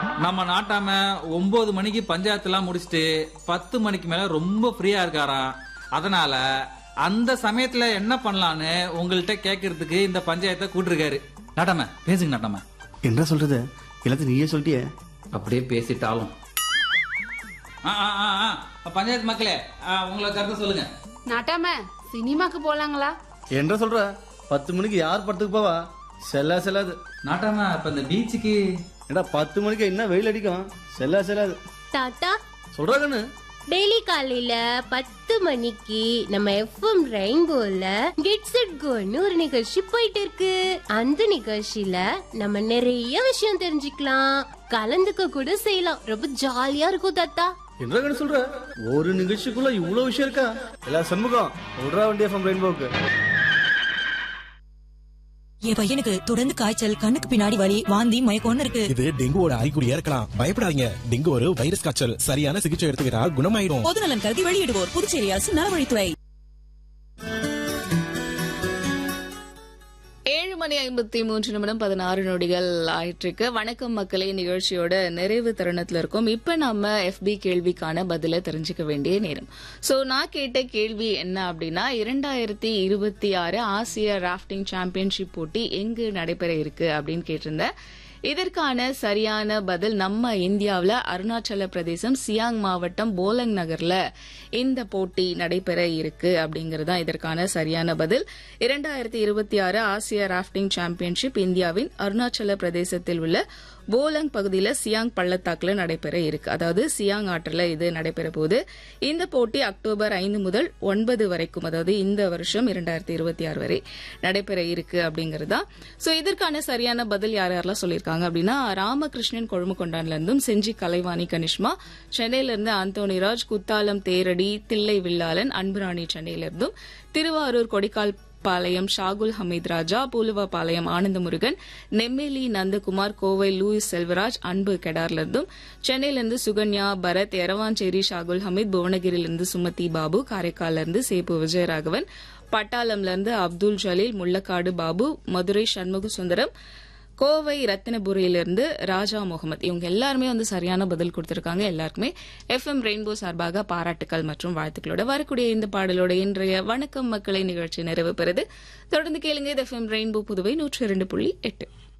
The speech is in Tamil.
நம்ம நாட்டாம ஒன்பது மணிக்கு பஞ்சாயத்துலாம் முடிச்சுட்டு பத்து மணிக்கு மேல ரொம்ப ஃப்ரீயா இருக்காராம் அதனால அந்த சமயத்துல என்ன பண்ணலான்னு உங்கள்கிட்ட கேட்கறதுக்கு இந்த பஞ்சாயத்தை கூட்டிருக்காரு நாட்டாம பேசுங்க நாட்டாம என்ன சொல்றது எல்லாத்தையும் நீயே சொல்லிட்டியே அப்படியே பேசிட்டாலும் ஆ, ஆ, ஆ, ஆ. பஞ்சாயத்து மக்களே ஆ, உங்களை கருத்து சொல்லுங்க நாட்டாம சினிமாக்கு போலாங்களா என்ன சொல்ற பத்து மணிக்கு யார் படத்துக்கு போவா செல்லா செல்லாது நாட்டாம இப்ப இந்த பீச்சுக்கு ஏடா பத்து மணிக்கு என்ன வெயில் அடிக்கும் செல்லா செல்லாது தாத்தா சொல்றா கண்ணு டெய்லி காலையில பத்து மணிக்கு நம்ம எஃப்எம் ரெயின்போல கெட்ஸ் இட் கோன்னு ஒரு நிகழ்ச்சி போயிட்டு இருக்கு அந்த நிகழ்ச்சியில நம்ம நிறைய விஷயம் தெரிஞ்சுக்கலாம் கலந்துக்க கூட செய்யலாம் ரொம்ப ஜாலியா இருக்கும் தாத்தா என்ன கண்ணு சொல்ற ஒரு நிகழ்ச்சிக்குள்ள இவ்வளவு விஷயம் இருக்கா எல்லா சண்முகம் சொல்றா வண்டி எஃப்எம் ரெயின்போக்கு என் பையனுக்கு தொடர்ந்து காய்ச்சல் கண்ணுக்கு பின்னாடி வலி வாந்தி மயக்கம்னு இருக்கு இது டெங்குவோட அறிகுறியா இருக்கலாம் பயப்படாதீங்க டெங்கு ஒரு வைரஸ் காய்ச்சல் சரியான சிகிச்சை எடுத்துக்கிட்டா குணமாயிடும் பொது நலன் கருதி வெளியிடுவோர் புதுச்சேரி அரசு நலவழித்துறை ஏழு மணி ஐம்பத்தி மூன்று நிமிடம் பதினாறு நொடிகள் ஆயிட்டிருக்கு வணக்கம் மக்களே நிகழ்ச்சியோட நிறைவு தருணத்துல இருக்கோம் இப்ப நம்ம எஃபி கேள்விக்கான பதில தெரிஞ்சுக்க வேண்டிய நேரம் சோ நான் கேட்ட கேள்வி என்ன அப்படின்னா இரண்டாயிரத்தி இருபத்தி ஆறு ஆசிய ராஃப்டிங் சாம்பியன்ஷிப் போட்டி எங்கு நடைபெற இருக்கு அப்படின்னு கேட்டிருந்தேன் இதற்கான சரியான பதில் நம்ம இந்தியாவுல அருணாச்சல பிரதேசம் சியாங் மாவட்டம் போலங் நகர்ல இந்த போட்டி நடைபெற இருக்கு அப்படிங்கிறது தான் இதற்கான சரியான பதில் இரண்டாயிரத்தி இருபத்தி ஆறு ஆசிய ராஃப்டிங் சாம்பியன்ஷிப் இந்தியாவின் அருணாச்சல பிரதேசத்தில் உள்ள போலங் பகுதியில சியாங் பள்ளத்தாக்குல நடைபெற இருக்கு அதாவது சியாங் ஆற்றுல இது நடைபெற போகுது இந்த போட்டி அக்டோபர் ஐந்து முதல் ஒன்பது வரைக்கும் அதாவது இந்த வருஷம் இரண்டாயிரத்தி இருபத்தி ஆறு வரை நடைபெற இருக்கு அப்படிங்கிறது தான் சோ இதற்கான சரியான பதில் யார் யாரெல்லாம் சொல்லியிருக்காங்க அப்படின்னா ராமகிருஷ்ணன் கொழும்புகொண்டான்ல இருந்தும் செஞ்சி கலைவாணி கனிஷ்மா சென்னையில இருந்து ஆந்தோனிராஜ் குத்தாலம் தேரடி தில்லை வில்லாளன் அன்புராணி சென்னையில இருந்தும் திருவாரூர் கொடிக்கால் பாளையம் ஷாகுல் ஹமீத் ராஜா பூலுவாபாளையம் ஆனந்தமுருகன் நெம்மேலி நந்தகுமார் கோவை லூயிஸ் செல்வராஜ் அன்பு கெடார்ல இருந்தும் சென்னையிலிருந்து சுகன்யா பரத் எரவாஞ்சேரி ஷாகுல் ஹமீத் புவனகிரியிலிருந்து சுமதி பாபு காரைக்கால்ல இருந்து சேப்பு விஜயராகவன் பட்டாளம்ல இருந்து அப்துல் ஜலீல் முள்ளக்காடு பாபு மதுரை சண்முக சுந்தரம் கோவை ரத்தினபுரியிலிருந்து ராஜா முகமது இவங்க எல்லாருமே வந்து சரியான பதில் கொடுத்திருக்காங்க எல்லாருக்குமே எஃப்எம் ரெயின்போ சார்பாக பாராட்டுக்கள் மற்றும் வாழ்த்துக்களோட வரக்கூடிய இந்த பாடலோட இன்றைய வணக்கம் மக்களை நிகழ்ச்சி நிறைவு பெறுது தொடர்ந்து கேளுங்க இது எஃப்எம் ரெயின்போ புதுவை நூற்றி இரண்டு புள்ளி எட்டு